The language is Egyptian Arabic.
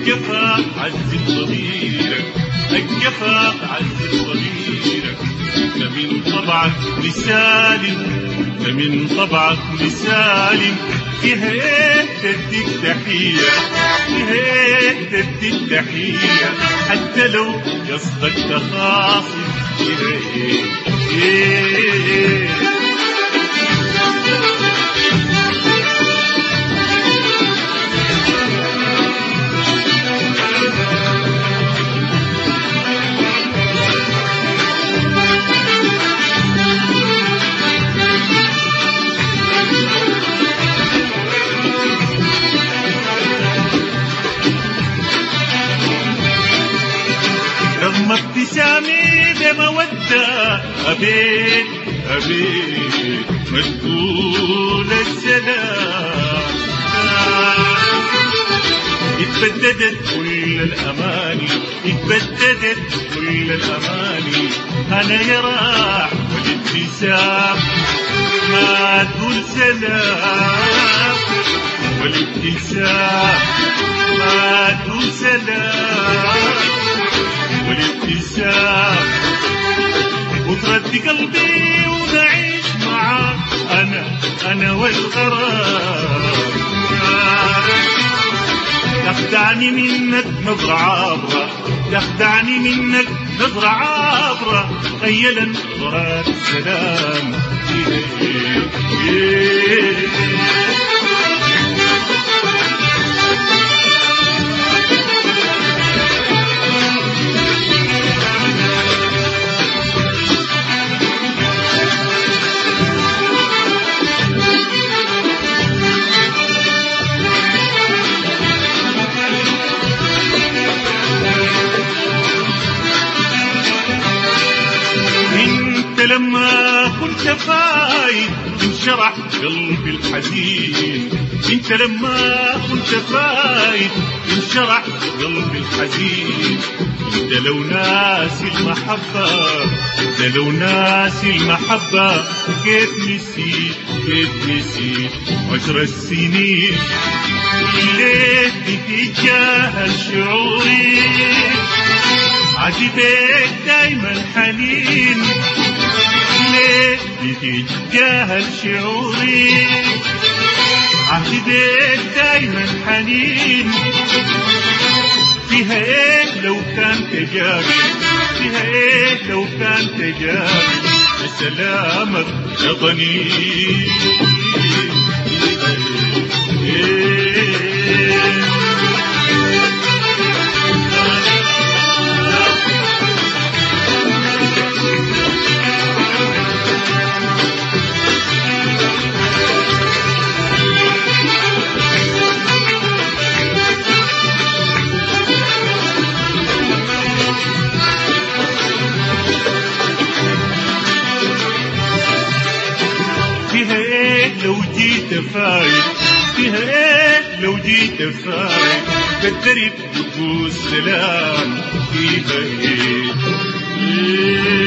الجفا عذب ضميرك الجفا عذب ضميرك انت من طبعك مسالم انت من طبعك مسالم فيها ايه تديك تحية فيها ايه تديك تحية حتى لو قصدك تخاصم فيها ايه ايه رغم ابتسامي بمودة أبيت أبيت ما تقول السلام اتبددت كل الأماني اتبددت كل الأماني أنا يا راح والابتسام ما تقول سلام والابتسام ما تقول سلام والابتسام وتردي قلبي ونعيش معاك انا انا والغرام تخدعني منك نظرة عابرة تخدعني منك نظرة عابرة خيلا نظرات السلام إيه إيه انت لما كنت فايت انشرح قلبي الحزين انت لما كنت فايت انشرح قلبي الحزين انت لو ناسي المحبة انت لو ناسي المحبة كيف نسيت كيف نسيت عشر السنين ليه بتتجاهل شعوري عجبك دايما حنين ليه بتتجاهل شعوري عجبك دايما حنين فيها ايه لو كان تجاري فيها ايه لو كان تجاري سلامك يا ضنين فيها ايه لو جيت فايت فيها ايه لو جيت فايت قدرت تقول سلام فيها ايه, إيه